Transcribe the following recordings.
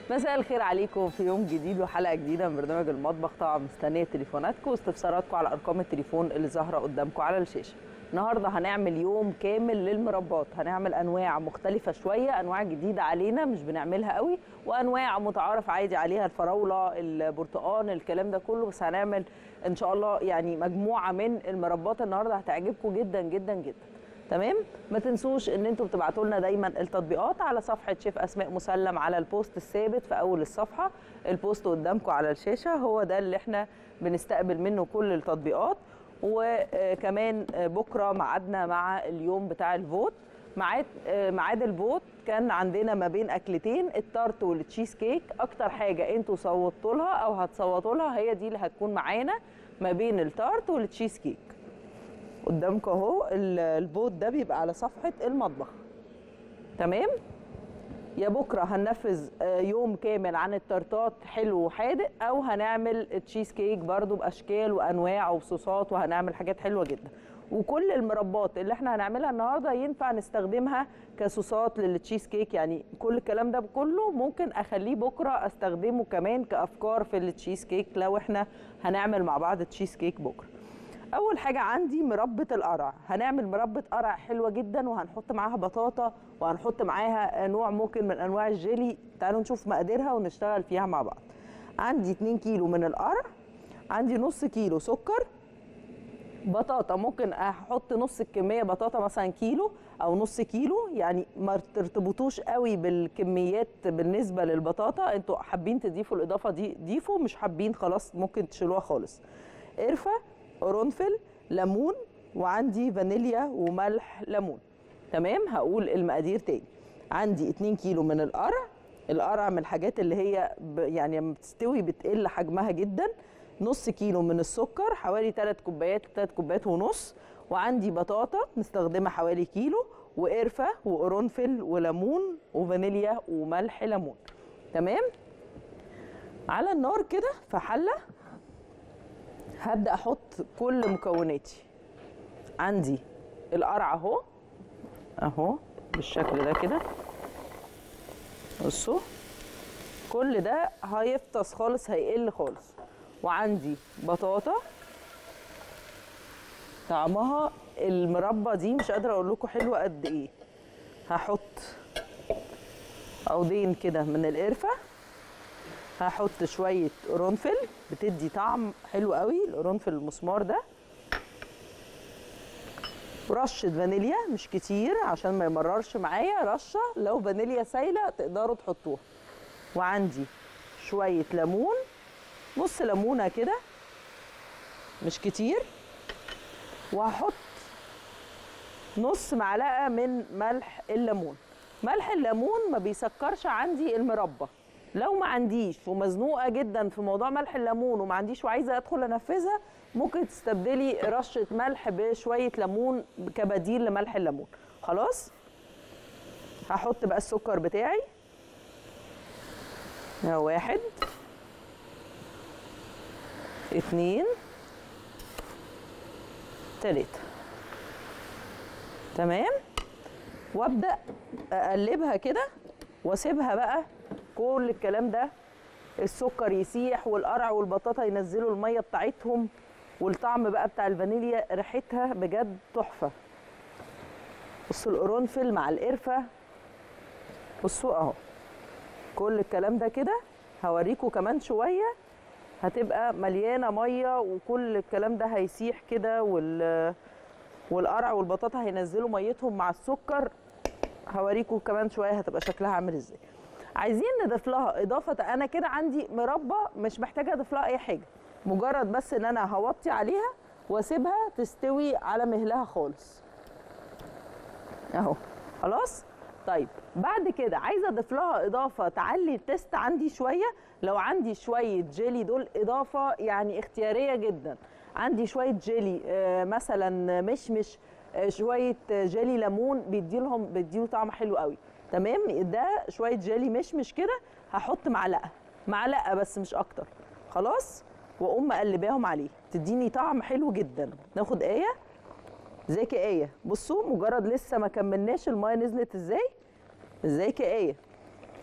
مساء الخير عليكم في يوم جديد وحلقه جديده من برنامج المطبخ طبعا مستنيه تليفوناتكم واستفساراتكم على ارقام التليفون اللي ظاهره قدامكم على الشاشه النهارده هنعمل يوم كامل للمربات هنعمل انواع مختلفه شويه انواع جديده علينا مش بنعملها قوي وانواع متعارف عادي عليها الفراوله البرتقال الكلام ده كله بس هنعمل ان شاء الله يعني مجموعه من المربات النهارده هتعجبكم جدا جدا جدا تمام ما تنسوش ان انتوا بتبعتوا لنا دايما التطبيقات على صفحه شيف اسماء مسلم على البوست الثابت في اول الصفحه البوست قدامكم على الشاشه هو ده اللي احنا بنستقبل منه كل التطبيقات وكمان بكره ميعادنا مع اليوم بتاع الفوت ميعاد ميعاد الفوت كان عندنا ما بين اكلتين التارت والتشيز كيك اكتر حاجه انتوا صوتوا لها او هتصوتوا لها هي دي اللي هتكون معانا ما بين التارت والتشيز كيك قدامكم اهو الفوت ده بيبقى على صفحه المطبخ تمام يا بكره هننفذ يوم كامل عن التارتات حلو وحادق او هنعمل تشيز كيك برضو باشكال وانواع وصوصات وهنعمل حاجات حلوه جدا وكل المربات اللي احنا هنعملها النهارده ينفع نستخدمها كصوصات للتشيز كيك يعني كل الكلام ده كله ممكن اخليه بكره استخدمه كمان كافكار في التشيز كيك لو احنا هنعمل مع بعض تشيز كيك بكره اول حاجه عندي مربى القرع هنعمل مربى قرع حلوه جدا وهنحط معاها بطاطا وهنحط معاها نوع ممكن من انواع الجيلي تعالوا نشوف مقاديرها ونشتغل فيها مع بعض عندي 2 كيلو من القرع عندي نص كيلو سكر بطاطا ممكن احط نص الكميه بطاطا مثلا كيلو او نص كيلو يعني ما ترتبطوش قوي بالكميات بالنسبه للبطاطا انتوا حابين تضيفوا الاضافه دي ضيفوا مش حابين خلاص ممكن تشيلوها خالص قرفه قرنفل ليمون وعندي فانيليا وملح ليمون تمام هقول المقادير تاني عندي 2 كيلو من القرع القرع من الحاجات اللي هي ب... يعني لما بتستوي بتقل حجمها جدا نص كيلو من السكر حوالي 3 كوبايات 3 كوبايات ونص وعندي بطاطا مستخدمه حوالي كيلو وقرفه وقرنفل وليمون وفانيليا وملح ليمون تمام على النار كده في حله هبدا احط كل مكوناتي عندي القرع اهو اهو بالشكل ده كده بصوا كل ده هيفطس خالص هيقل خالص وعندي بطاطا طعمها المربى دي مش قادره اقول لكم حلوه قد ايه هحط عودين كده من القرفه هحط شويه قرنفل بتدي طعم حلو قوي القرنفل المسمار ده رشه فانيليا مش كتير عشان ما يمررش معايا رشه لو فانيليا سايله تقدروا تحطوها وعندي شويه ليمون نص ليمونه كده مش كتير وهحط نص معلقه من ملح الليمون ملح الليمون ما بيسكرش عندي المربى لو ما عنديش ومزنوقه جدا في موضوع ملح الليمون وما عنديش وعايزه ادخل انفذها ممكن تستبدلي رشه ملح بشويه ليمون كبديل لملح الليمون خلاص هحط بقى السكر بتاعي واحد اتنين تلاته تمام وابدا اقلبها كده واسيبها بقى كل الكلام ده السكر يسيح والقرع والبطاطا ينزلوا الميه بتاعتهم والطعم بقى بتاع الفانيليا ريحتها بجد تحفه بصوا القرنفل مع القرفه بصوا اهو كل الكلام ده كده هوريكم كمان شويه هتبقى مليانه ميه وكل الكلام ده هيسيح كده وال والقرع والبطاطا هينزلوا ميتهم مع السكر هوريكم كمان شويه هتبقى شكلها عامل ازاي عايزين نضيف لها اضافه انا كده عندي مربى مش محتاجه اضيف لها اي حاجه مجرد بس ان انا هوطي عليها واسيبها تستوي على مهلها خالص اهو خلاص طيب بعد كده عايزه اضيف لها اضافه تعلي التست عندي شويه لو عندي شويه جيلي دول اضافه يعني اختياريه جدا عندي شويه جيلي آه مثلا مشمش آه شويه جيلي ليمون بيديلهم بيديله طعم حلو قوي تمام ده شويه جيلي مشمش كده هحط معلقه معلقه بس مش اكتر خلاص واقوم مقلباهم عليه تديني طعم حلو جدا ناخد ايه ازيك يا ايه بصوا مجرد لسه ما كملناش المايه نزلت ازاي ازيك يا ايه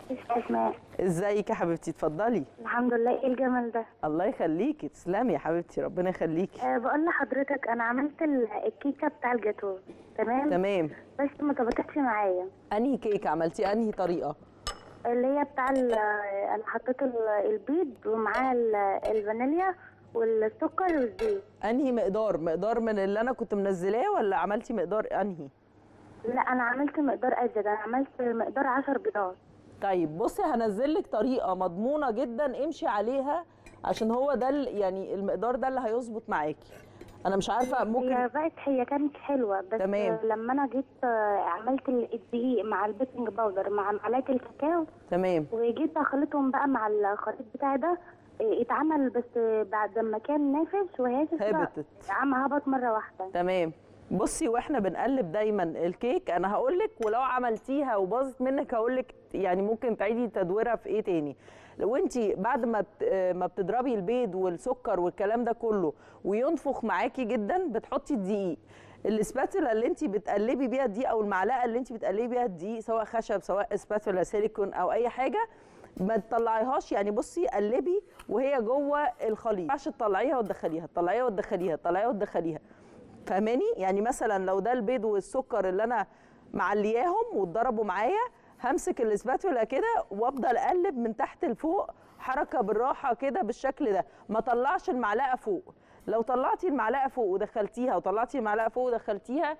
اسماء ازيك يا حبيبتي اتفضلي الحمد لله ايه الجمال ده الله يخليكي تسلمي يا حبيبتي ربنا يخليكي أه بقول لحضرتك انا عملت ال- الكيكه بتاع الجاتو تمام تمام بس ما ظبطتش معايا انهي كيك عملتي انهي طريقه اللي هي بتاع ال- انا حطيت ال- البيض ومعاه ال- الفانيليا والسكر والزيت انهي مقدار مقدار من اللي انا كنت منزلاه ولا عملتي مقدار انهي لا انا عملت مقدار ازيد انا عملت مقدار 10 بيضات طيب بصي هنزل لك طريقه مضمونه جدا امشي عليها عشان هو ده ال- يعني المقدار ده اللي هيظبط معاكي انا مش عارفه هي ممكن بقت هي كانت حلوه بس تمام. لما انا جيت آه، عملت ال- الدقيق مع البيكنج باودر مع معلقه الكاكاو تمام وجيت اخلطهم بقى مع الخليط بتاعي ده إيه، اتعمل بس بعد ما كان نافش وهاشف بقى، هبطت. عم هبط مره واحده تمام بصي واحنا بنقلب دايما الكيك انا هقول لك ولو عملتيها وباظت منك هقول لك يعني ممكن تعيدي تدويرها في ايه تاني لو انت بعد ما بت- آه، ما بتضربي البيض والسكر والكلام ده كله وينفخ معاكي جدا بتحطي الدقيق الاسباتولا اللي انت بتقلبي بيها الدقيق او المعلقه اللي انت بتقلبي بيها الدقيق سواء خشب سواء اسباتولا سيليكون او اي حاجه ما تطلعيهاش يعني بصي قلبي وهي جوه الخليط ما ينفعش تطلعيها وتدخليها تطلعيها وتدخليها تطلعيها وتدخليها فاهماني يعني مثلا لو ده البيض والسكر اللي انا معلياهم واتضربوا معايا همسك الاسباتولا كده وافضل اقلب من تحت لفوق حركه بالراحه كده بالشكل ده ما طلعش المعلقه فوق لو طلعتي المعلقه فوق ودخلتيها وطلعتي المعلقه فوق ودخلتيها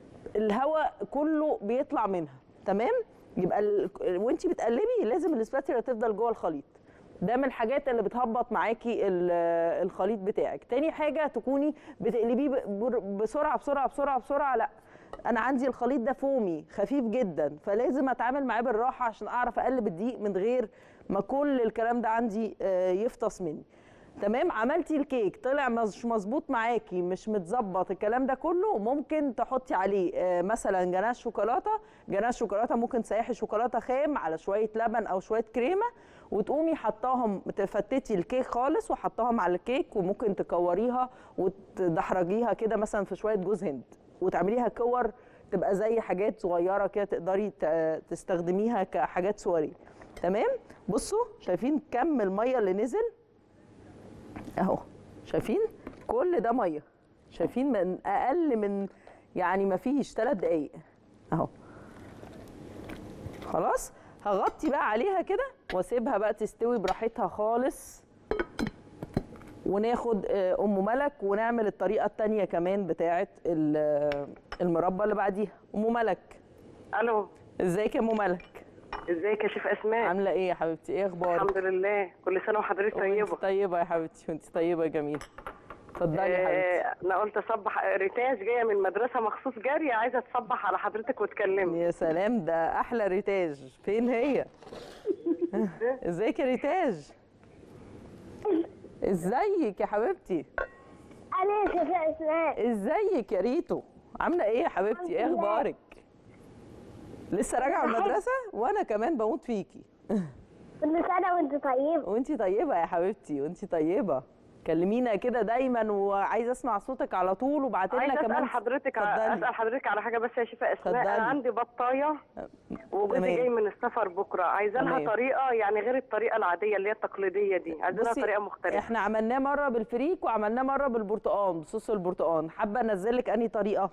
الهواء كله بيطلع منها تمام يبقى ال... وانت بتقلبي لازم الاسباتولا تفضل جوه الخليط ده من الحاجات اللي بتهبط معاكي ال- الخليط بتاعك تاني حاجه تكوني بتقلبيه ب- بر- بسرعه بسرعه بسرعه بسرعه لا انا عندي الخليط ده فومي خفيف جدا فلازم اتعامل معاه بالراحه عشان اعرف اقلب الدقيق من غير ما كل الكلام ده عندي آه، يفطس مني تمام عملتي الكيك طلع مش مظبوط معاكي مش متظبط الكلام ده كله ممكن تحطي عليه آه، مثلا جناش شوكولاته جناش شوكولاته ممكن تسيحي شوكولاته خام على شويه لبن او شويه كريمه وتقومي حطاهم تفتتي الكيك خالص وحطاهم على الكيك وممكن تكوريها وتدحرجيها كده مثلا في شويه جوز هند وتعمليها كور تبقى زي حاجات صغيره كده تقدري ت- تستخدميها كحاجات سواري تمام بصوا شايفين كم الميه اللي نزل اهو شايفين كل ده ميه شايفين من اقل من يعني ما فيش ثلاث دقايق اهو خلاص هغطي بقى عليها كده واسيبها بقى تستوي براحتها خالص وناخد آه، ام ملك ونعمل الطريقه التانية كمان بتاعه ال- المربى اللي بعديها ام ملك الو ازيك يا ام ملك ازيك يا شيف اسماء عامله ايه يا حبيبتي ايه اخبارك الحمد لله كل سنه وحضرتك وانت طيبه طيبه يا حبيبتي وانت طيبه يا جميله اتفضلي يا حبيبتي آه، انا قلت اصبح ريتاج جايه من مدرسه مخصوص جاريه عايزه تصبح على حضرتك وتكلمني يا سلام ده احلى ريتاج فين هي ازيك يا ريتاج ازيك يا حبيبتي انا شفاء اسماء ازيك يا ريتو عامله ايه يا حبيبتي ايه اخبارك لسه راجعه من المدرسه وانا كمان بموت فيكي كل سنه وانت طيب وانتي طيبه يا حبيبتي وانتي طيبه كلمينا كده دايما وعايزه اسمع صوتك على طول وبعتي لنا عايزه كمان اسال حضرتك اتفضلي. اسال حضرتك على حاجه بس يا شيف اسماء اتفضلي. انا عندي بطايه وجوزي تمام. جاي من السفر بكره عايزه تمام. لها طريقه يعني غير الطريقه العاديه اللي هي التقليديه دي عايزه لها بصي، طريقه مختلفه احنا عملناه مره بالفريك وعملناه مره بالبرتقال بصوص البرتقال حابه انزل لك انهي طريقه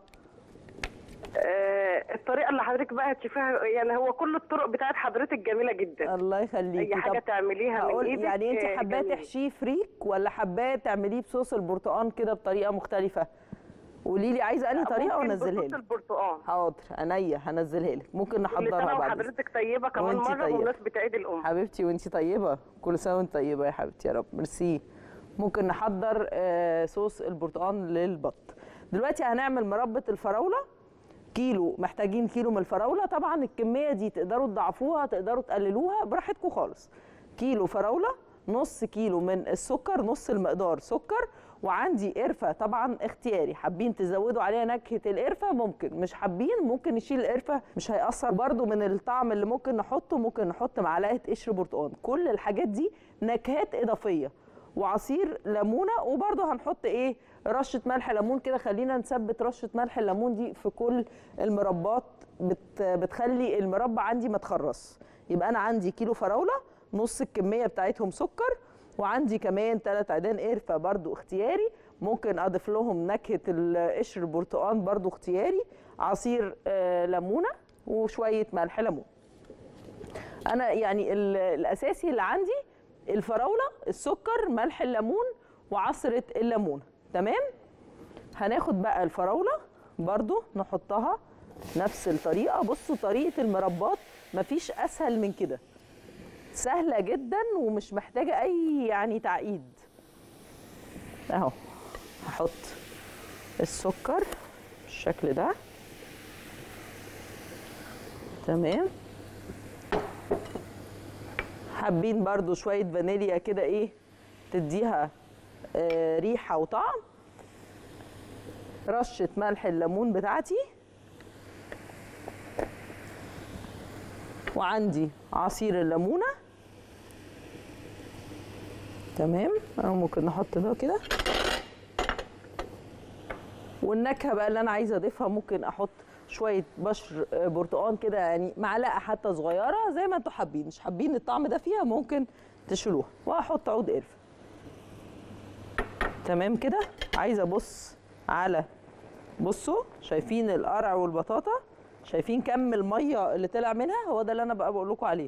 آه الطريقه اللي حضرتك بقى تشوفيها يعني هو كل الطرق بتاعت حضرتك جميله جدا الله يخليكي اي حاجه طب تعمليها من هقول ايدك يعني انت آه، حباه جميل. تحشيه فريك ولا حباه تعمليه بصوص البرتقال كده بطريقه مختلفه قولي لي عايزه انهي طريقه ممكن وانزلها بصوص لك البرتقال حاضر عينيا هنزلها لك ممكن كل نحضرها سنه بعد إذنك. وحضرتك طيبه كمان وانتي مره طيبة. بمناسبه عيد الام حبيبتي وانتي طيبه كل سنه وانت طيبه يا حبيبتي يا رب ميرسي ممكن نحضر آه، صوص البرتقال للبط دلوقتي هنعمل مربى الفراوله كيلو محتاجين كيلو من الفراوله طبعا الكميه دي تقدروا تضاعفوها تقدروا تقللوها براحتكم خالص كيلو فراوله نص كيلو من السكر نص المقدار سكر وعندي قرفه طبعا اختياري حابين تزودوا عليها نكهه القرفه ممكن مش حابين ممكن نشيل القرفه مش هيأثر برضو من الطعم اللي ممكن نحطه ممكن نحط معلقه قشر برتقال كل الحاجات دي نكهات اضافيه وعصير ليمونه وبرضه هنحط ايه رشه ملح ليمون كده خلينا نثبت رشه ملح الليمون دي في كل المربات بت بتخلي المربى عندي ما تخرص يبقى انا عندي كيلو فراوله نص الكميه بتاعتهم سكر وعندي كمان ثلاث عيدان قرفه برضو اختياري ممكن اضيف لهم نكهه ال- قشر البرتقال برضو اختياري عصير آه، ليمونه وشويه ملح ليمون انا يعني ال- الاساسي اللي عندي الفراوله السكر ملح الليمون وعصره الليمون تمام هناخد بقى الفراوله برضو نحطها نفس الطريقه بصوا طريقه المربات مفيش اسهل من كده سهله جدا ومش محتاجه اي يعني تعقيد اهو هحط السكر بالشكل ده تمام حابين برضو شويه فانيليا كده ايه تديها آه ريحه وطعم رشه ملح الليمون بتاعتي وعندي عصير الليمونه تمام أو ممكن نحط ده كده والنكهه بقى اللي انا عايزه اضيفها ممكن احط شويه بشر آه، برتقان كده يعني معلقه حتى صغيره زي ما انتوا حابين مش حابين الطعم ده فيها ممكن تشيلوها واحط عود قرفه تمام كده عايزه ابص على بصوا شايفين القرع والبطاطا شايفين كم الميه اللي طلع منها هو ده اللي انا بقى بقول لكم عليه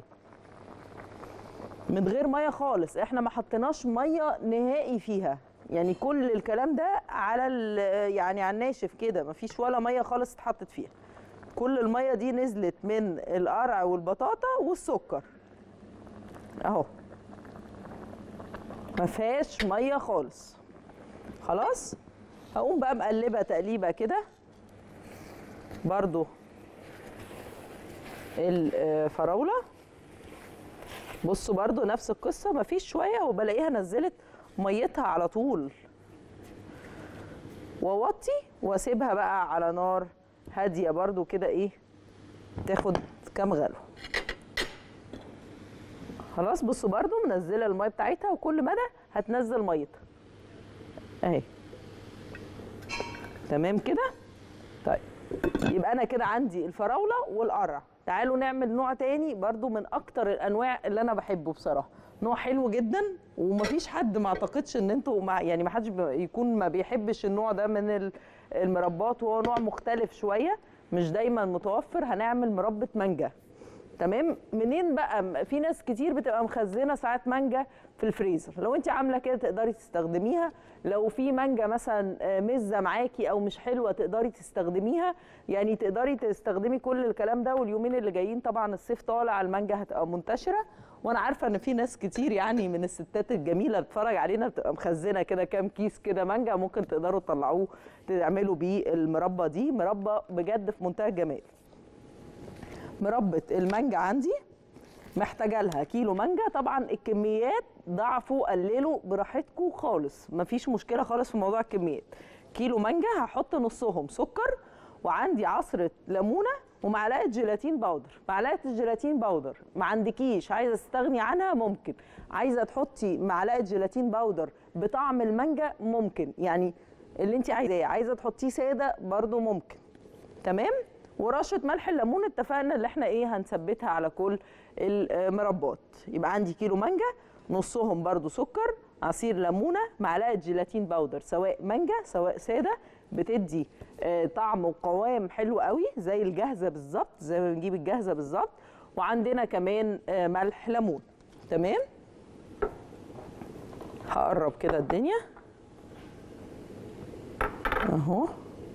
من غير ميه خالص احنا ما حطيناش ميه نهائي فيها يعني كل الكلام ده على ال- يعني على الناشف كده ما فيش ولا ميه خالص اتحطت فيها كل الميه دي نزلت من القرع والبطاطا والسكر اهو ما فيهاش ميه خالص خلاص هقوم بقى مقلبه تقليبه كده برضو الفراوله بصوا برضو نفس القصه مفيش شويه وبلاقيها نزلت ميتها على طول واوطي واسيبها بقى على نار هاديه برضو كده ايه تاخد كام غلو خلاص بصوا برضو منزله الميه بتاعتها وكل مدى هتنزل ميتها اهي تمام كده طيب يبقى انا كده عندي الفراوله والقرع تعالوا نعمل نوع تاني برضو من اكتر الانواع اللي انا بحبه بصراحه نوع حلو جدا ومفيش حد ما اعتقدش ان انتوا مع يعني ما حدش بي- يكون ما بيحبش النوع ده من ال- المربات وهو نوع مختلف شويه مش دايما متوفر هنعمل مربى مانجا تمام منين بقى في ناس كتير بتبقى مخزنه ساعات مانجا في الفريزر لو انت عامله كده تقدري تستخدميها لو في مانجا مثلا آه، مزه معاكي او مش حلوه تقدري تستخدميها يعني تقدري تستخدمي كل الكلام ده واليومين اللي جايين طبعا الصيف طالع المانجا هتبقى منتشره وانا عارفه ان في ناس كتير يعني من الستات الجميله بتتفرج علينا بتبقى مخزنه كده كام كيس كده مانجا ممكن تقدروا تطلعوه تعملوا بيه المربى دي مربى بجد في منتهى الجمال مربى المانجا عندي محتاجه لها كيلو مانجا طبعا الكميات ضعفوا قللوا براحتكم خالص مفيش مشكله خالص في موضوع الكميات كيلو مانجا هحط نصهم سكر وعندي عصره ليمونه ومعلقه جيلاتين باودر معلقه الجيلاتين باودر ما عندكيش عايزه تستغني عنها ممكن عايزه تحطي معلقه جيلاتين باودر بطعم المانجا ممكن يعني اللي انت عايزاه عايزه تحطيه ساده برضو ممكن تمام ورشه ملح الليمون اتفقنا اللي احنا ايه هنثبتها على كل المربات يبقى عندي كيلو مانجا نصهم برضو سكر عصير ليمونه معلقه جيلاتين باودر سواء مانجا سواء ساده بتدي آه، طعم وقوام حلو قوي زي الجاهزه بالظبط زي ما بنجيب الجاهزه بالظبط وعندنا كمان آه، ملح ليمون تمام هقرب كده الدنيا اهو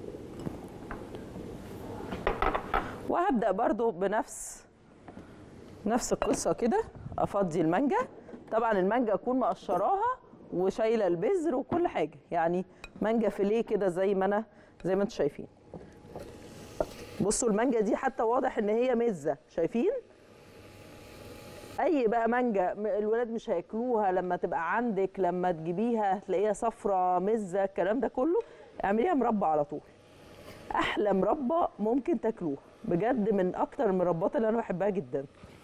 وهبدا برضو بنفس نفس القصه كده افضي المانجا طبعا المانجا اكون مقشراها وشايله البذر وكل حاجه يعني مانجا فيليه كده زي ما انا زي ما انتم شايفين بصوا المانجا دي حتى واضح ان هي مزه شايفين اي بقى مانجا م- الولاد مش هياكلوها لما تبقى عندك لما تجيبيها هتلاقيها صفرة مزه الكلام ده كله اعمليها مربى على طول احلى مربى ممكن تاكلوه بجد من اكتر المربات اللي انا بحبها جدا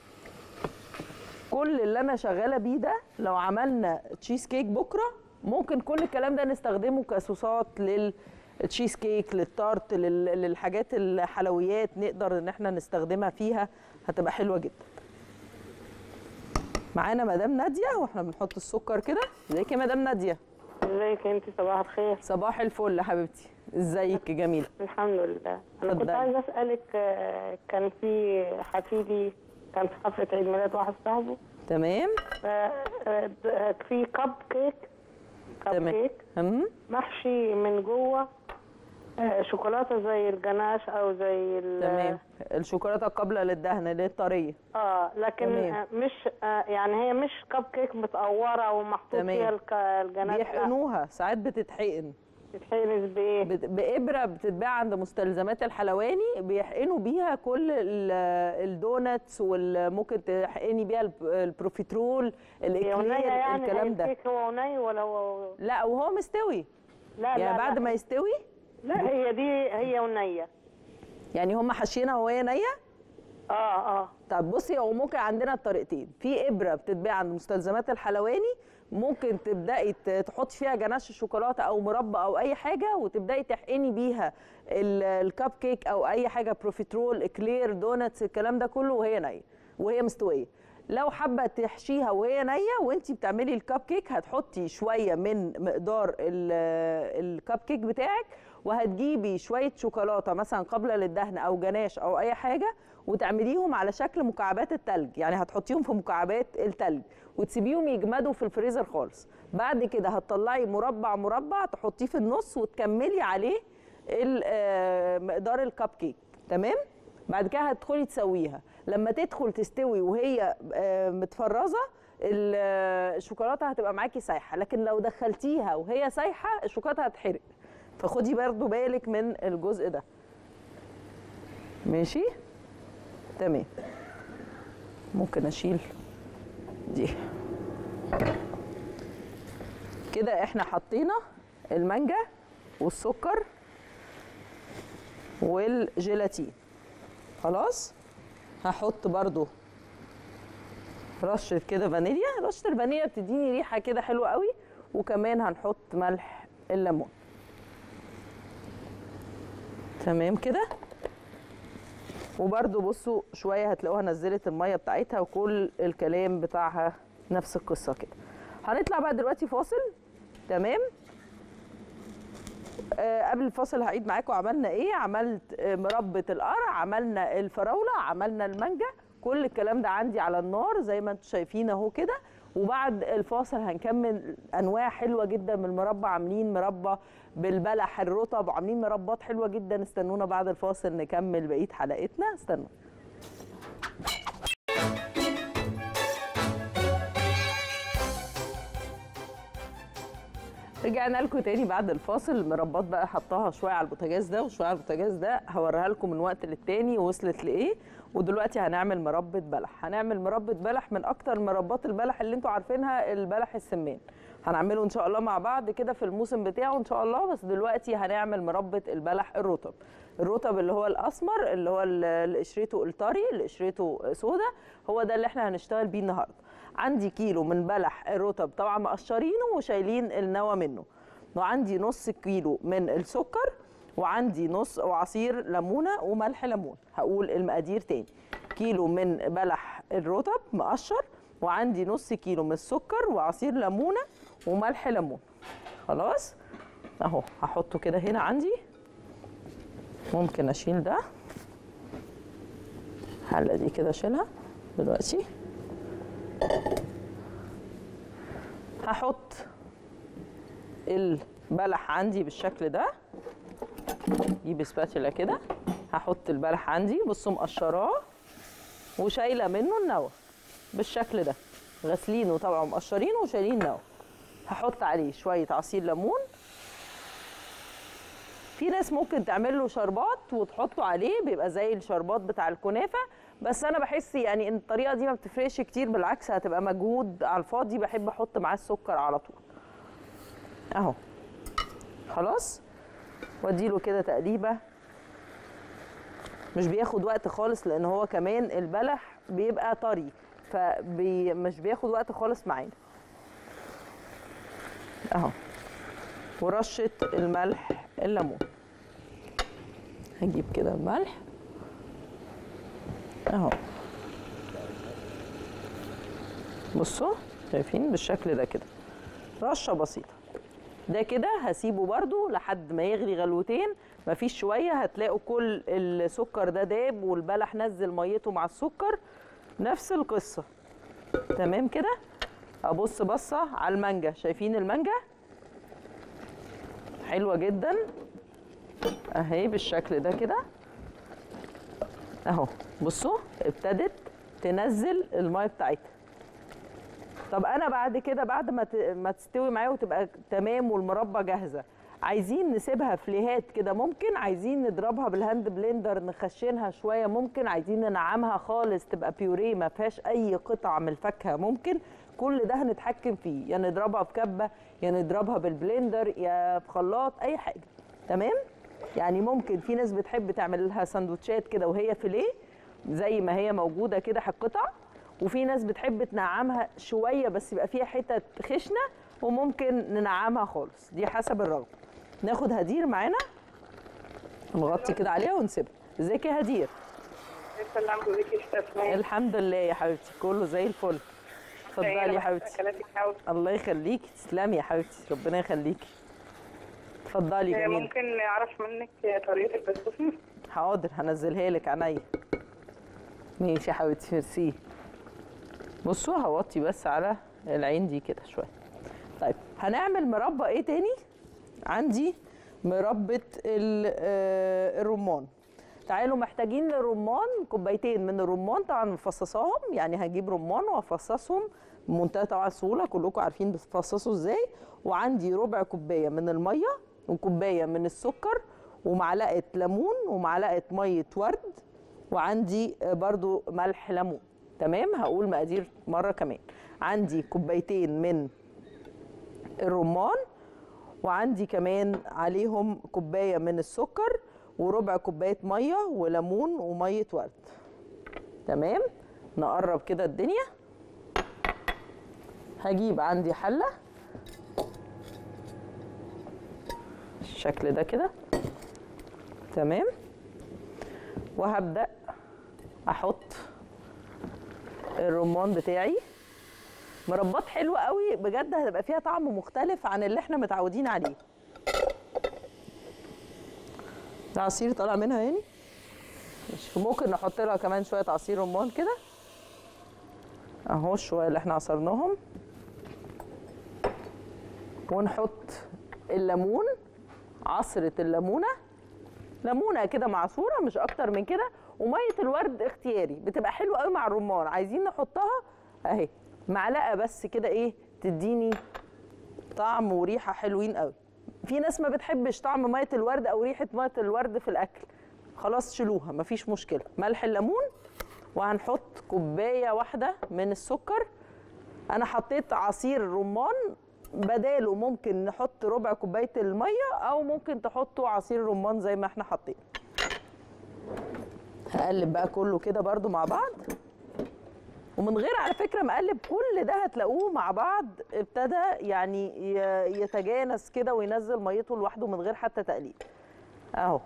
كل اللي انا شغاله بيه ده لو عملنا تشيز كيك بكره ممكن كل الكلام ده نستخدمه كصوصات للتشيز كيك للتارت لل- للحاجات الحلويات نقدر ان احنا نستخدمها فيها هتبقى حلوه جدا معانا مدام ناديه واحنا بنحط السكر كده ازيك يا مدام ناديه ازيك انت صباح الخير صباح الفل يا حبيبتي ازيك يا جميله الحمد لله انا كنت اتفضلي. عايزه اسالك آه، كان في حفيدي كان في حفله عيد ميلاد واحد صاحبه تمام ف آه، د- في كب كيك كب تمام كيك هم؟ محشي من جوه آه، شوكولاته زي الجناش او زي ال- تمام الشوكولاته قابله للدهن اللي هي الطريه اه لكن تمام. آه، مش آه، يعني هي مش كب كيك متقوره ومحطوط تمام. فيها الك- الجناش لا، بيحقنوها ساعات بتتحقن بتتحقن بايه؟ بت- بإبرة بتتباع عند مستلزمات الحلواني بيحقنوا بيها كل ال- الدوناتس وممكن تحقني بيها الب- البروفيترول هي ونية الاكلير يعني الكلام ده الكيك هو ني ولا هو لا وهو مستوي لا يعني لا بعد لا. ما يستوي لا هي دي هي ونية يعني هم حاشينها وهي نيه اه اه طب بصي هو ممكن عندنا الطريقتين في ابره بتتباع عند مستلزمات الحلواني ممكن تبداي ت- تحطي فيها جناش الشوكولاته او مربى او اي حاجه وتبداي تحقني بيها ال- الكب كيك او اي حاجه بروفيترول اكلير دوناتس الكلام ده كله وهي نيه وهي مستويه لو حابه تحشيها وهي نيه وانت بتعملي الكب كيك هتحطي شويه من مقدار ال- الكب كيك بتاعك وهتجيبي شويه شوكولاته مثلا قابله للدهن او جناش او اي حاجه وتعمليهم على شكل مكعبات التلج يعني هتحطيهم في مكعبات التلج وتسيبيهم يجمدوا في الفريزر خالص بعد كده هتطلعي مربع مربع تحطيه في النص وتكملي عليه ال- آه، مقدار الكب كيك تمام بعد كده هتدخلي تسويها لما تدخل تستوي وهي آه، متفرزه ال- آه، الشوكولاته هتبقى معاكي سايحه لكن لو دخلتيها وهي سايحه الشوكولاته هتحرق فخدي برضو بالك من الجزء ده ماشي تمام ممكن اشيل دي كده احنا حطينا المانجا والسكر والجيلاتين خلاص هحط برضو رشة كده فانيليا رشة الفانيليا بتديني ريحة كده حلوة قوي وكمان هنحط ملح الليمون تمام كده وبرده بصوا شويه هتلاقوها نزلت الميه بتاعتها وكل الكلام بتاعها نفس القصه كده هنطلع بقى دلوقتي فاصل تمام آه قبل الفاصل هعيد معاكم عملنا ايه عملت آه مربى القرع عملنا الفراوله عملنا المانجا كل الكلام ده عندي على النار زي ما انتم شايفين اهو كده وبعد الفاصل هنكمل انواع حلوه جدا من المربى عاملين مربى بالبلح الرطب وعاملين مربات حلوه جدا استنونا بعد الفاصل نكمل بقيه حلقتنا استنوا رجعنا لكم تاني بعد الفاصل المربات بقى حطاها شويه على البوتاجاز ده وشويه على البوتاجاز ده هوريها لكم من وقت للتاني وصلت لايه ودلوقتي هنعمل مربى بلح هنعمل مربى بلح من اكتر مربات البلح اللي انتوا عارفينها البلح السمان هنعمله ان شاء الله مع بعض كده في الموسم بتاعه ان شاء الله بس دلوقتي هنعمل مربى البلح الرطب الرطب اللي هو الاسمر اللي هو اللي قشرته الطري اللي قشرته سودا هو ده اللي احنا هنشتغل بيه النهارده عندي كيلو من بلح الرطب طبعا مقشرينه وشايلين النوى منه وعندي نص كيلو من السكر وعندي نص وعصير ليمونه وملح ليمون هقول المقادير تاني كيلو من بلح الرطب مقشر وعندي نص كيلو من السكر وعصير ليمونه وملح ليمون خلاص اهو هحطه كده هنا عندي ممكن اشيل ده الحله دي كده اشيلها دلوقتي هحط البلح عندي بالشكل ده اجيب سباتولا كده هحط البلح عندي بصوا مقشراه وشايله منه النوى بالشكل ده غاسلينه طبعا مقشرينه وشايلين نوى هحط عليه شويه عصير ليمون في ناس ممكن تعمل له شربات وتحطه عليه بيبقى زي الشربات بتاع الكنافه بس انا بحس يعني ان الطريقه دي ما بتفرقش كتير بالعكس هتبقى مجهود على الفاضي بحب احط معاه السكر على طول اهو خلاص واديله كده تقليبه مش بياخد وقت خالص لان هو كمان البلح بيبقى طري فمش بياخد وقت خالص معانا اهو ورشه الملح الليمون هجيب كده الملح اهو بصوا شايفين بالشكل ده كده رشه بسيطه ده كده هسيبه برده لحد ما يغلي غلوتين مفيش شويه هتلاقوا كل السكر ده داب والبلح نزل ميته مع السكر نفس القصه تمام كده ابص بصه على المانجا شايفين المانجا حلوه جدا اهي بالشكل ده كده اهو بصوا ابتدت تنزل الميه بتاعتها طب انا بعد كده بعد ما ت- ما تستوي معايا وتبقى تمام والمربى جاهزه عايزين نسيبها فليهات كده ممكن عايزين نضربها بالهاند بلندر نخشنها شويه ممكن عايزين ننعمها خالص تبقى بيوريه ما فيهاش اي قطع من الفاكهه ممكن كل ده هنتحكم فيه يا نضربها في كبه يا نضربها بالبلندر يا في خلاط اي حاجه تمام يعني ممكن في ناس بتحب تعمل لها سندوتشات كده وهي فيليه زي ما هي موجوده كده القطع وفي ناس بتحب تنعمها شويه بس يبقى فيها حتت خشنه وممكن ننعمها خالص دي حسب الرغبه ناخد هدير معانا نغطي كده عليها ونسيبها ازيك يا هدير السلام عليكم استاذ الحمد لله يا حبيبتي كله زي الفل اتفضلي يا حبيبتي اكلاتك حاول الله يخليكي تسلمي يا حبيبتي ربنا يخليكي اتفضلي جميل ممكن اعرف منك طريقه البسبوسه حاضر هنزلها لك عينيا ماشي يا حبيبتي ميرسي بصوا هوطي بس على العين دي كده شويه طيب هنعمل مربى ايه تاني عندي مربى ال- آه، الرمان تعالوا محتاجين للرمان كوبايتين من الرمان طبعا مفصصاهم يعني هجيب رمان وافصصهم بمنتهى طبعا السهوله كلكم عارفين بتفصصوا ازاي وعندي ربع كوبايه من الميه وكوبايه من السكر ومعلقه ليمون ومعلقه ميه ورد وعندي آه، برضو ملح ليمون تمام هقول مقادير مره كمان عندي كوبايتين من الرمان وعندي كمان عليهم كوبايه من السكر وربع كوبايه ميه وليمون وميه ورد تمام نقرب كده الدنيا هجيب عندي حله الشكل ده كده تمام وهبدا احط الرمان بتاعي مربات حلوه قوي بجد هتبقى فيها طعم مختلف عن اللي احنا متعودين عليه ده عصير طالع منها يعني مش ممكن نحط لها كمان شويه عصير رمان كده اهو الشويه اللي احنا عصرناهم ونحط الليمون عصره الليمونه ليمونه كده معصوره مش اكتر من كده وميه الورد اختياري بتبقى حلوه قوي مع الرمان عايزين نحطها اهي معلقه بس كده ايه تديني طعم وريحه حلوين قوي في ناس ما بتحبش طعم ميه الورد او ريحه ميه الورد في الاكل خلاص شيلوها مفيش مشكله ملح الليمون وهنحط كوبايه واحده من السكر انا حطيت عصير رمان بداله ممكن نحط ربع كوبايه الميه او ممكن تحطوا عصير رمان زي ما احنا حاطين هقلب بقى كله كده برضو مع بعض ومن غير على فكره مقلب كل ده هتلاقوه مع بعض ابتدى يعني ي- يتجانس كده وينزل ميته لوحده من غير حتى تقليب اهو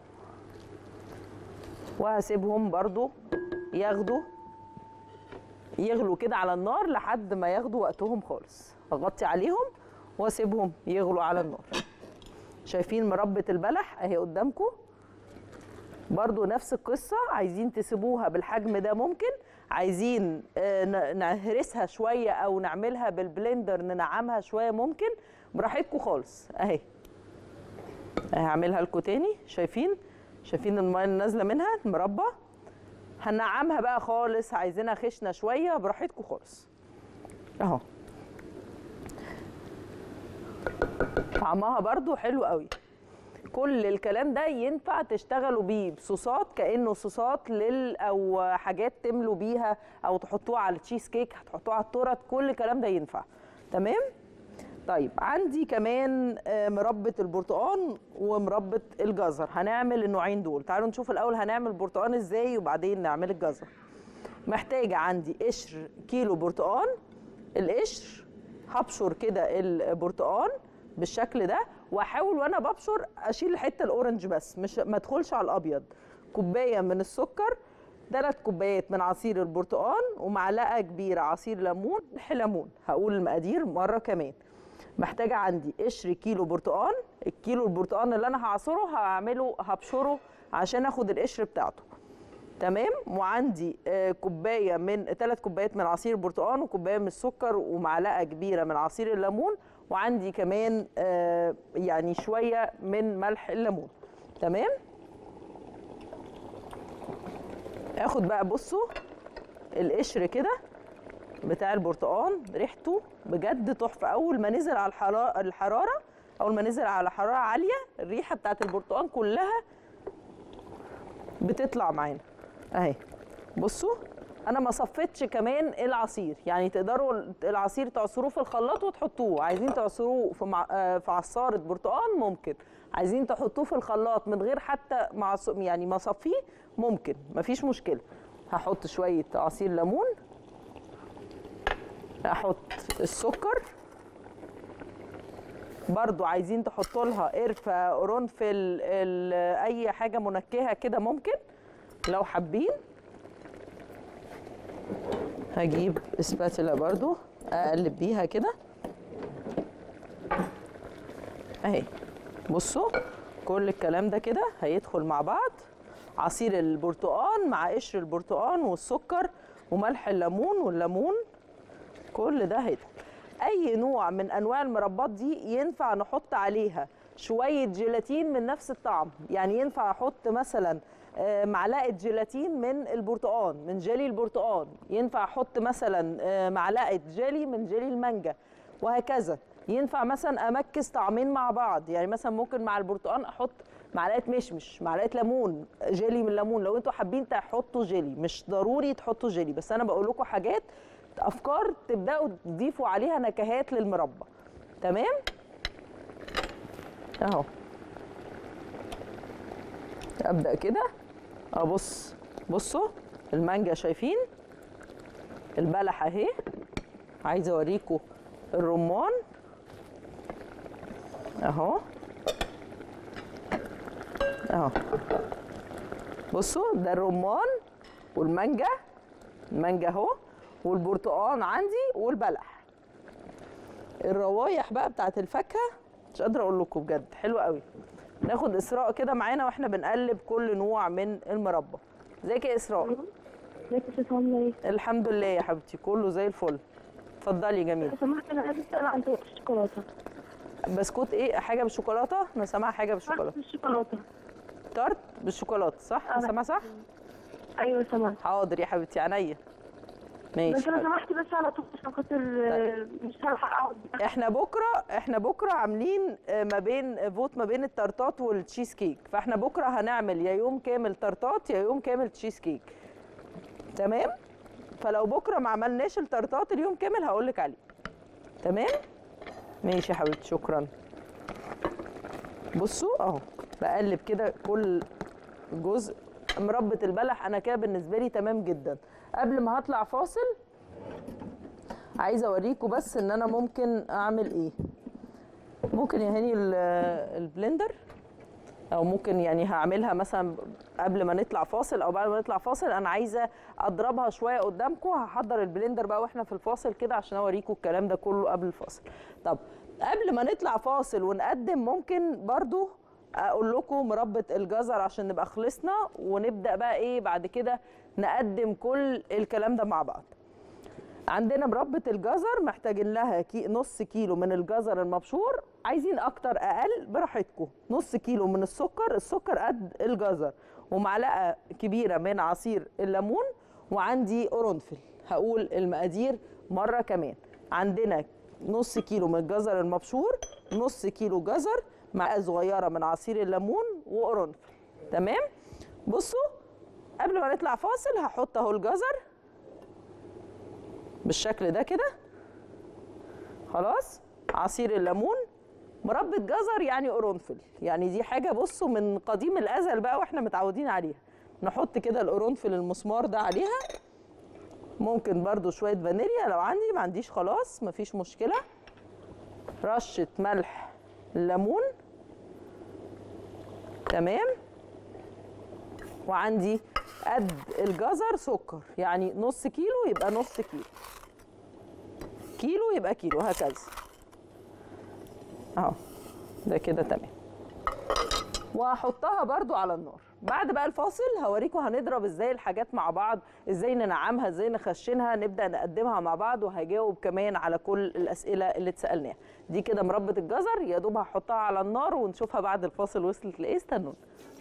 وهسيبهم برضو ياخدوا يغلوا كده على النار لحد ما ياخدوا وقتهم خالص اغطي عليهم واسيبهم يغلوا على النار شايفين مربة البلح اهي قدامكم برضو نفس القصة عايزين تسيبوها بالحجم ده ممكن عايزين آه، ن- نهرسها شوية أو نعملها بالبلندر ننعمها شوية ممكن براحتكم خالص أهي أهي هعملها لكم تاني شايفين شايفين المية اللي نازلة منها المربى هنعمها بقى خالص عايزينها خشنة شوية براحتكم خالص أهو طعمها برضو حلو قوي كل الكلام ده ينفع تشتغلوا بيه بصوصات كانه صوصات لل او حاجات تملوا بيها او تحطوها على التشيز كيك هتحطوها على التورت كل الكلام ده ينفع تمام طيب عندي كمان آه، مربى البرتقال ومربى الجزر هنعمل النوعين دول تعالوا نشوف الاول هنعمل برتقال ازاي وبعدين نعمل الجزر محتاجه عندي قشر كيلو برتقال القشر هبشر كده البرتقال بالشكل ده واحاول وانا ببشر اشيل الحته الاورنج بس مش ما ادخلش على الابيض كوبايه من السكر ثلاث كوبايات من عصير البرتقال ومعلقه كبيره عصير ليمون ليمون هقول المقادير مره كمان محتاجه عندي قشر كيلو برتقال الكيلو البرتقال اللي انا هعصره هعمله هبشره عشان اخد القشر بتاعته تمام وعندي آه، كوبايه من ثلاث كوبايات من عصير البرتقال وكوبايه من السكر ومعلقه كبيره من عصير الليمون وعندي كمان آه، يعني شويه من ملح الليمون تمام اخد بقى بصوا القشر كده بتاع البرتقال ريحته بجد تحفه اول ما نزل على الحراره الحراره اول ما نزل على حراره عاليه الريحه بتاعت البرتقال كلها بتطلع معانا اهي بصوا انا ما صفيتش كمان العصير يعني تقدروا العصير تعصروه في الخلاط وتحطوه عايزين تعصروه في مع... آه، في عصاره برتقال ممكن عايزين تحطوه في الخلاط من غير حتى مع يعني ما صفيه ممكن مفيش مشكله هحط شويه عصير ليمون احط السكر برضو عايزين تحطوا لها قرفه قرنفل ال- اي حاجه منكهه كده ممكن لو حابين هجيب اسباتيلا برضو اقلب بيها كده اهي بصوا كل الكلام ده كده هيدخل مع بعض عصير البرتقال مع قشر البرتقال والسكر وملح الليمون والليمون كل ده هيدخل اي نوع من انواع المربات دي ينفع نحط عليها شويه جيلاتين من نفس الطعم يعني ينفع احط مثلا آه، معلقه جيلاتين من البرتقال من جيلي البرتقال ينفع احط مثلا آه، معلقه جيلي من جيلي المانجا وهكذا ينفع مثلا امكس طعمين مع بعض يعني مثلا ممكن مع البرتقال احط معلقه مشمش معلقه ليمون جيلي من ليمون لو انتوا حابين تحطوا جيلي مش ضروري تحطوا جيلي بس انا بقول لكم حاجات افكار تبداوا تضيفوا عليها نكهات للمربى تمام اهو ابدا كده ابص بصوا المانجا شايفين البلح اهي عايزه اوريكم الرمان اهو اهو بصوا ده الرمان والمانجا المانجا اهو والبرتقال عندي والبلح الروايح بقى بتاعت الفاكهه مش قادره اقول لكم بجد حلوه قوي ناخد اسراء كده معانا واحنا بنقلب كل نوع من المربى ازيك يا اسراء ازيك يا ست عامله ايه؟ الحمد لله يا حبيبتي كله زي الفل اتفضلي يا جميل لو سمحت انا عايزه اسال عن طريقه الشوكولاته بسكوت ايه حاجه بالشوكولاته انا سامعه حاجه بالشوكولاته الشوكولاته تارت بالشوكولاته صح انا آه. سامعه صح ايوه سمعت حاضر يا حبيبتي عينيا ماشي بس لو حاضر. سمحت بس على طول عشان خاطر آه، مش هلحق اقعد احنا بكره احنا بكره عاملين آه، ما بين فوت ما بين التارتات والتشيز كيك فاحنا بكره هنعمل يا يوم كامل تارتات يا يوم كامل تشيز كيك تمام فلو بكره ما عملناش التارتات اليوم كامل هقول لك عليه تمام ماشي يا حبيبتي شكرا بصوا اهو بقلب كده كل جزء مربة البلح انا كده بالنسبه لي تمام جدا قبل ما هطلع فاصل عايزه اوريكم بس ان انا ممكن اعمل ايه ممكن يا هاني ال- البلندر او ممكن يعني هعملها مثلا قبل ما نطلع فاصل او بعد ما نطلع فاصل انا عايزه اضربها شويه قدامكم هحضر البلندر بقى واحنا في الفاصل كده عشان اوريكم الكلام ده كله قبل الفاصل طب قبل ما نطلع فاصل ونقدم ممكن برضو اقول لكم مربة الجزر عشان نبقى خلصنا ونبدا بقى ايه بعد كده نقدم كل الكلام ده مع بعض عندنا مربة الجزر محتاجين لها كي نص كيلو من الجزر المبشور عايزين اكتر اقل براحتكم نص كيلو من السكر السكر قد الجزر ومعلقه كبيره من عصير الليمون وعندي قرنفل هقول المقادير مره كمان عندنا نص كيلو من الجزر المبشور نص كيلو جزر معلقه صغيره من عصير الليمون وقرنفل تمام بصوا قبل ما نطلع فاصل هحط اهو الجزر بالشكل ده كده خلاص عصير الليمون مربى جزر يعني قرنفل يعني دي حاجه بصوا من قديم الازل بقى واحنا متعودين عليها نحط كده القرنفل المسمار ده عليها ممكن برضو شويه فانيليا لو عندي ما عنديش خلاص مفيش مشكله رشه ملح ليمون تمام وعندي قد الجزر سكر يعني نص كيلو يبقى نص كيلو كيلو يبقى كيلو هكذا اهو ده كده تمام وهحطها برضو على النار بعد بقى الفاصل هوريكم هنضرب ازاي الحاجات مع بعض ازاي ننعمها ازاي نخشنها نبدا نقدمها مع بعض وهجاوب كمان على كل الاسئله اللي اتسالناها دي كده مربى الجزر يا دوب هحطها على النار ونشوفها بعد الفاصل وصلت لايه استنوا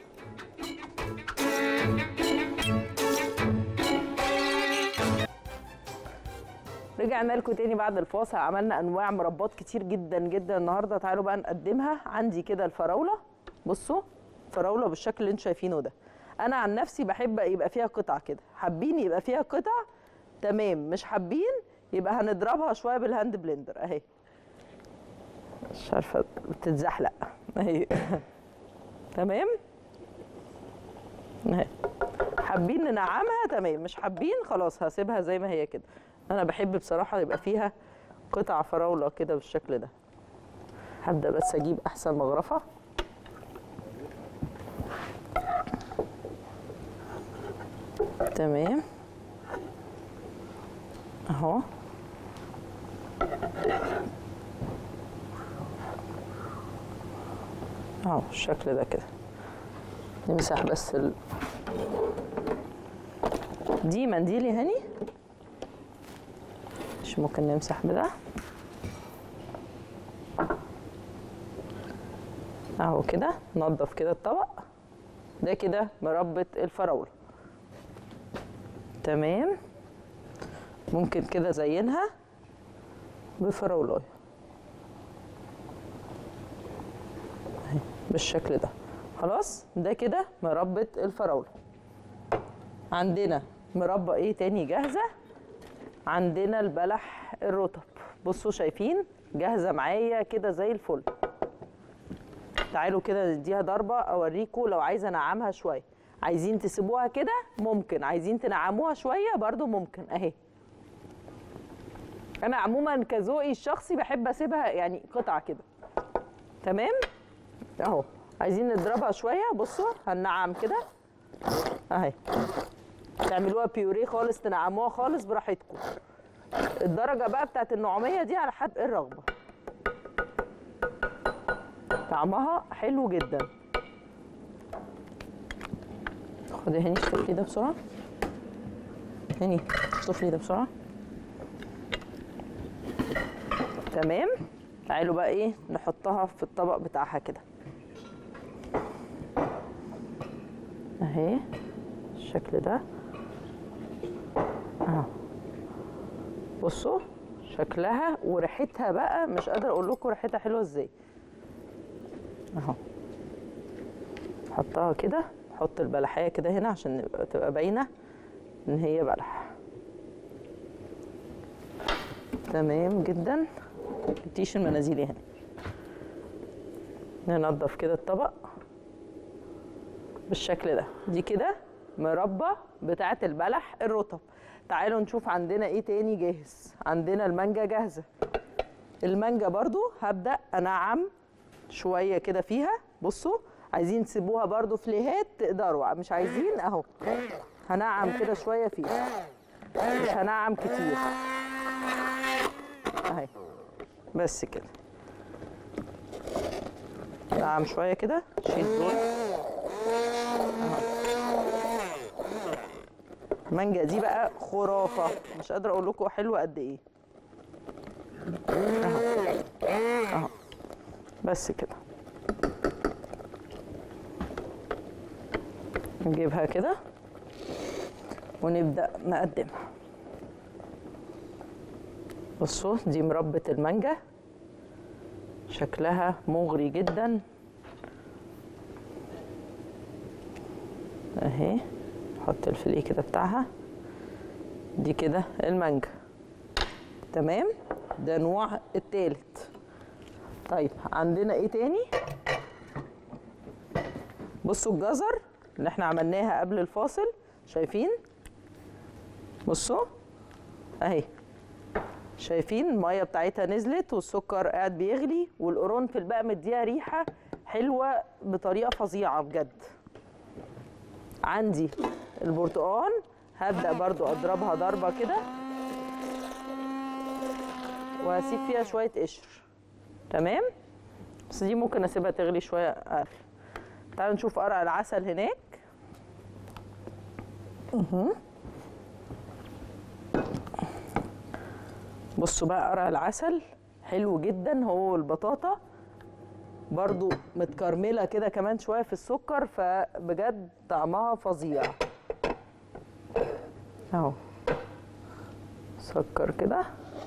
رجعنا لكم تاني بعد الفاصل عملنا انواع مربات كتير جدا جدا النهارده تعالوا بقى نقدمها عندي كده الفراوله بصوا فراوله بالشكل اللي انتم شايفينه ده انا عن نفسي بحب يبقى فيها قطع كده حابين يبقى فيها قطع تمام مش حابين يبقى هنضربها شويه بالهاند بلندر اهي مش عارفه بتتزحلق اهي تمام اهي حابين ننعمها تمام مش حابين خلاص هسيبها زي ما هي كده انا بحب بصراحه يبقى فيها قطع فراوله كده بالشكل ده هبدا بس اجيب احسن مغرفه تمام اهو اهو الشكل ده كده نمسح بس ال... دي منديل يا هاني مش ممكن نمسح بده اهو كده نضف كده الطبق ده كده مربى الفراوله تمام ممكن كده زينها بفراولايه اهي بالشكل ده خلاص ده كده مربى الفراوله عندنا مربى ايه تاني جاهزه عندنا البلح الرطب بصوا شايفين جاهزه معايا كده زي الفل تعالوا كده نديها ضربه اوريكم لو عايزه انعمها شويه عايزين تسيبوها كده ممكن عايزين تنعموها شويه برضو ممكن اهي انا عموما كذوقي الشخصي بحب اسيبها يعني قطع كده تمام اهو عايزين نضربها شويه بصوا هننعم كده اهي تعملوها بيوريه خالص تنعموها خالص براحتكم الدرجه بقى بتاعت النعوميه دي على حسب الرغبه طعمها حلو جدا خد يا هاني اشطف لي ده بسرعه هاني اشطف لي ده بسرعه تمام تعالوا بقى ايه نحطها في الطبق بتاعها كده اهي الشكل ده اهو بصوا شكلها وريحتها بقى مش قادره اقول لكم ريحتها حلوه ازاي اهو حطها كده حط البلحيه كده هنا عشان نبقى- تبقى باينه ان هي بلح تمام جدا جبتيش المنازيل هنا ننضف كده الطبق بالشكل ده دي كده مربى بتاعه البلح الرطب تعالوا نشوف عندنا ايه تاني جاهز عندنا المانجا جاهزه المانجا برضو هبدا انعم شويه كده فيها بصوا عايزين تسيبوها برضو فليهات تقدروا مش عايزين اهو هنعم كده شويه فيها مش هنعم كتير اهي بس كده نعم شويه كده شيل دول المانجا دي بقى خرافه مش قادره اقول لكم حلوه قد ايه اهو اهو بس كده نجيبها كده ونبدا نقدمها بصوا دي مربى المانجا شكلها مغري جدا اهي نحط الفيليه كده بتاعها دي كده المانجا تمام ده نوع التالت طيب عندنا ايه تاني بصوا الجزر اللي احنا عملناها قبل الفاصل شايفين بصوا اهي شايفين الميه بتاعتها نزلت والسكر قاعد بيغلي والقرنفل بقى مديها ريحه حلوه بطريقه فظيعه بجد عندي البرتقال هبدا برضو اضربها ضربه كده وهسيب فيها شويه قشر تمام بس دي ممكن اسيبها تغلي شويه اقل تعالوا نشوف قرع العسل هناك مهم. بصوا بقى قرع العسل حلو جدا هو والبطاطا برضو متكرمله كده كمان شويه في السكر فبجد طعمها فظيع اهو سكر كده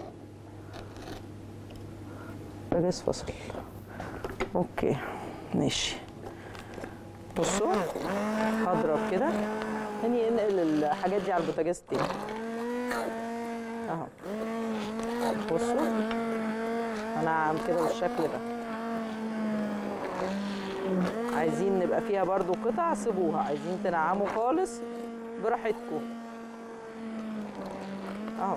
بجاز فصل اوكي ماشي بصوا هضرب كده يعني انقل الحاجات دي على البوتاجاز تاني اهو بصوا هنعم كده بالشكل ده عايزين نبقى فيها برضو قطع سيبوها عايزين تنعموا خالص براحتكم اهو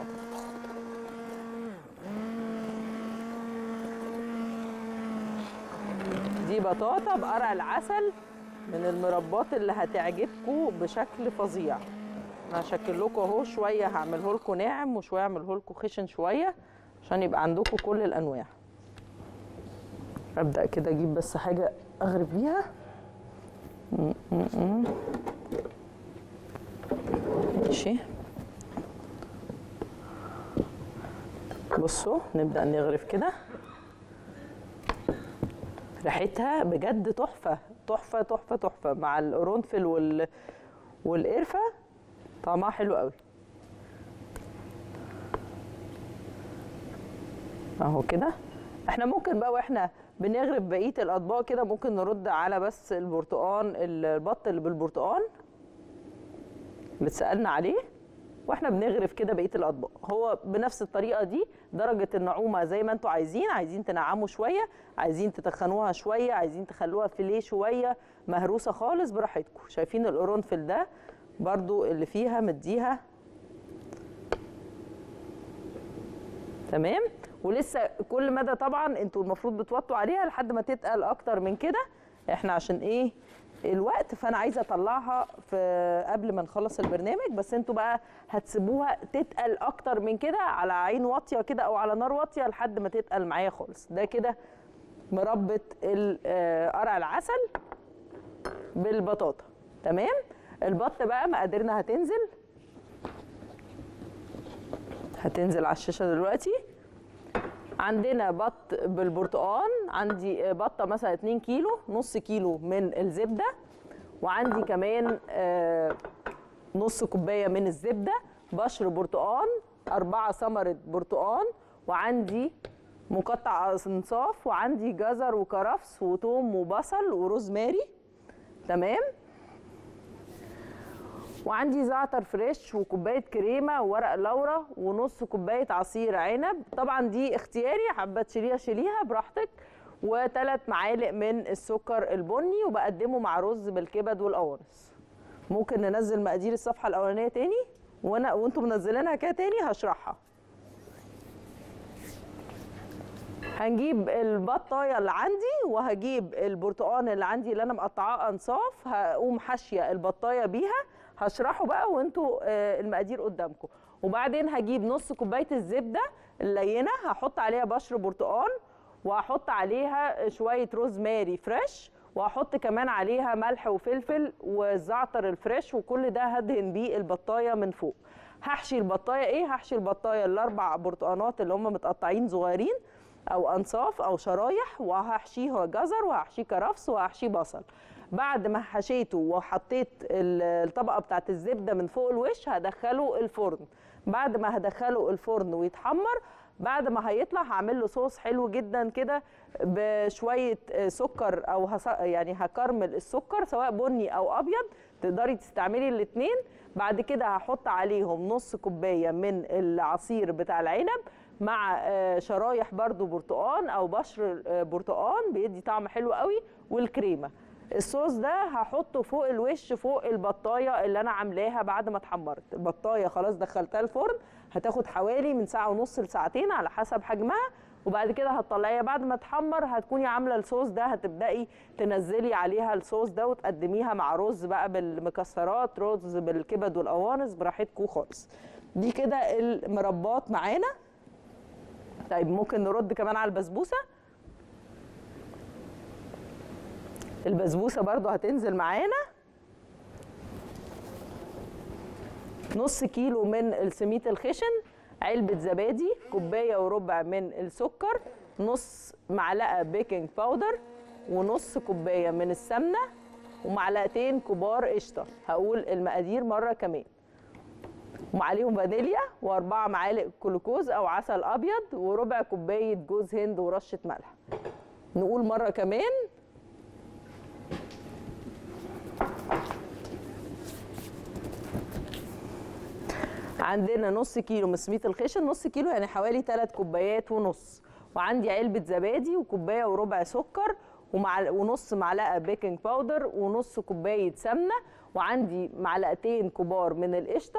دي بطاطا بقرع العسل من المربات اللي هتعجبكم بشكل فظيع انا هشكل لكم اهو شويه هعمله لكم ناعم وشويه اعمله لكم خشن شويه عشان يبقى عندكم كل الانواع ابدا كده اجيب بس حاجه اغرب بيها م- م- م. ماشي بصوا نبدا نغرف كده ريحتها بجد تحفه تحفه تحفه تحفه مع القرنفل وال والقرفه طعمها حلو قوي اهو كده احنا ممكن بقى واحنا بنغرف بقيه الاطباق كده ممكن نرد على بس البرتقان البط اللي بالبرتقان اللي اتسالنا عليه واحنا بنغرف كده بقيه الاطباق هو بنفس الطريقه دي درجه النعومه زي ما انتوا عايزين عايزين تنعموا شويه عايزين تتخنوها شويه عايزين تخلوها فيليه شويه مهروسه خالص براحتكم شايفين القرنفل ده برضو اللي فيها مديها تمام ولسه كل مدى طبعا انتوا المفروض بتوطوا عليها لحد ما تتقل اكتر من كده احنا عشان ايه الوقت فانا عايزه اطلعها في قبل ما نخلص البرنامج بس انتوا بقى هتسيبوها تتقل اكتر من كده على عين واطيه كده او على نار واطيه لحد ما تتقل معايا خالص ده كده مربة ال- آه، قرع العسل بالبطاطا تمام البط بقى مقاديرنا هتنزل هتنزل على الشاشه دلوقتي عندنا بط بالبرتقال عندي بطه مثلا 2 كيلو نص كيلو من الزبده وعندي كمان آه، نص كوبايه من الزبده بشر برتقال أربعة ثمرة برتقال وعندي مقطع انصاف وعندي جزر وكرفس وتوم وبصل وروزماري تمام وعندي زعتر فريش وكوبايه كريمه وورق لورا ونص كوبايه عصير عنب طبعا دي اختياري حابه تشيليها شيليها براحتك وثلاث معالق من السكر البني وبقدمه مع رز بالكبد والقوانص ممكن ننزل مقادير الصفحه الاولانيه تاني وانا وانتم منزلينها كده تاني هشرحها هنجيب البطايه اللي عندي وهجيب البرتقال اللي عندي اللي انا مقطعاه انصاف هقوم حاشيه البطايه بيها هشرحه بقى وانتوا آه، المقادير قدامكم وبعدين هجيب نص كوبايه الزبده اللينه هحط عليها بشر برتقال وهحط عليها شويه روزماري فريش وهحط كمان عليها ملح وفلفل والزعتر الفريش وكل ده هدهن بيه البطايه من فوق هحشي البطايه ايه هحشي البطايه الاربع برتقانات اللي هم متقطعين صغيرين او انصاف او شرايح وهحشيه جزر وهحشيه كرفس وهحشيه بصل بعد ما حشيته وحطيت ال- الطبقه بتاعت الزبده من فوق الوش هدخله الفرن بعد ما هدخله الفرن ويتحمر بعد ما هيطلع هعمل له صوص حلو جدا كده بشويه آه، سكر او هص... يعني هكرمل السكر سواء بني او ابيض تقدري تستعملي الاثنين بعد كده هحط عليهم نص كوبايه من العصير بتاع العنب مع آه، شرايح برضو برتقان او بشر آه، برتقان بيدي طعم حلو قوي والكريمه الصوص ده هحطه فوق الوش فوق البطايه اللي انا عاملاها بعد ما اتحمرت البطايه خلاص دخلتها الفرن هتاخد حوالي من ساعه ونص لساعتين على حسب حجمها وبعد كده هتطلعيها بعد ما تحمر هتكوني عامله الصوص ده هتبداي تنزلي عليها الصوص ده وتقدميها مع رز بقى بالمكسرات رز بالكبد والقوانص براحتكم خالص دي كده المربات معانا طيب ممكن نرد كمان على البسبوسه البسبوسه برضو هتنزل معانا نص كيلو من السميد الخشن علبة زبادي كوباية وربع من السكر نص معلقة بيكنج باودر ونص كوباية من السمنة ومعلقتين كبار قشطة هقول المقادير مرة كمان وعليهم فانيليا واربعة معالق جلوكوز او عسل ابيض وربع كوباية جوز هند ورشة ملح نقول مرة كمان عندنا نص كيلو من سميد الخشن نص كيلو يعني حوالي 3 كوبايات ونص وعندي علبة زبادي وكوباية وربع سكر ومع ونص معلقة بيكنج باودر ونص كوباية سمنة وعندي معلقتين كبار من القشطة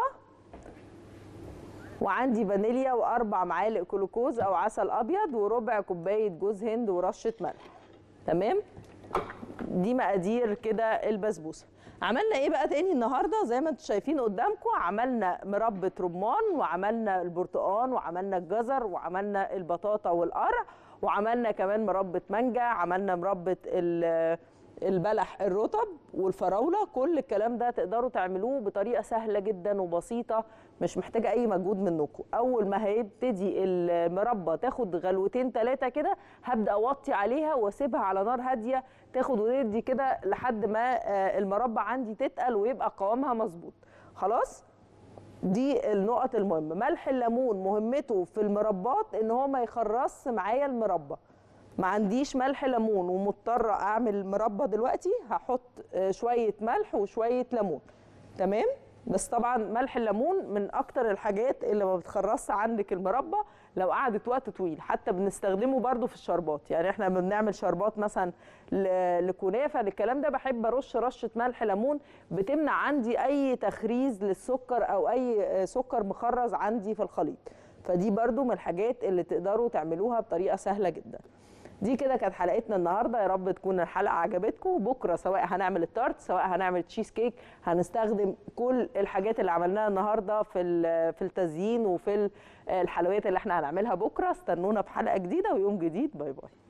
وعندي فانيليا واربع معالق جلوكوز او عسل ابيض وربع كوبايه جوز هند ورشه ملح تمام دي مقادير كده البسبوسه عملنا ايه بقى تاني النهارده زي ما انتم شايفين قدامكم عملنا مربى رمان وعملنا البرتقال وعملنا الجزر وعملنا البطاطا والقرع وعملنا كمان مربى مانجا عملنا مربى ال- البلح الرطب والفراوله كل الكلام ده تقدروا تعملوه بطريقه سهله جدا وبسيطه مش محتاجه اي مجهود منكم اول ما هيبتدي المربى تاخد غلوتين ثلاثه كده هبدا اوطي عليها واسيبها على نار هاديه تاخد وتدي كده لحد ما آه، المربى عندي تتقل ويبقى قوامها مظبوط خلاص دي النقط المهمه ملح الليمون مهمته في المربات ان هو ما يخرصش معايا المربى ما عنديش ملح ليمون ومضطره اعمل مربى دلوقتي هحط آه، شويه ملح وشويه ليمون تمام بس طبعا ملح الليمون من اكتر الحاجات اللي ما بتخرصش عندك المربى لو قعدت وقت طويل حتى بنستخدمه برضو في الشربات يعني احنا لما بنعمل شربات مثلا ل- لكنافه للكلام ده بحب ارش رشه ملح ليمون بتمنع عندي اي تخريز للسكر او اي آه، سكر مخرز عندي في الخليط فدي برضو من الحاجات اللي تقدروا تعملوها بطريقه سهله جدا دي كده كانت حلقتنا النهارده يا رب تكون الحلقه عجبتكم بكره سواء هنعمل التارت سواء هنعمل تشيز كيك هنستخدم كل الحاجات اللي عملناها النهارده في ال- في التزيين وفي ال- الحلويات اللي احنا هنعملها بكره استنونا في حلقه جديده ويوم جديد باي باي